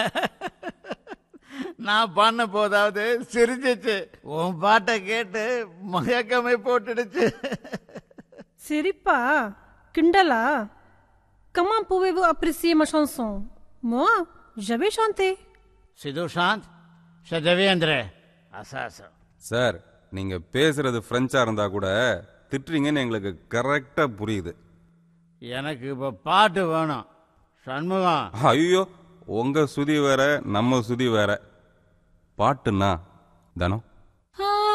நான் பண்ண போதாவது சிரிச்சிச்சு உன் பாட்டை கேட்டு மயக்கமே போட்டுடுச்சு சிரிப்பா கிண்டலா Comment pouvez-vous apprécier ma chanson Moi, j'avais chanté. C'est Dushant, c'est Devendra. அசாசம் சார் நீங்க பேசுறது பிரெஞ்சா இருந்தா கூட திட்டுறீங்கன்னு எங்களுக்கு கரெக்டா புரியுது எனக்கு இப்போ பாட்டு வேணும் சண்முகம் ஐயோ உங்க சுதி வேற நம்ம சுதி வேற பாட்டுன்னா தனம்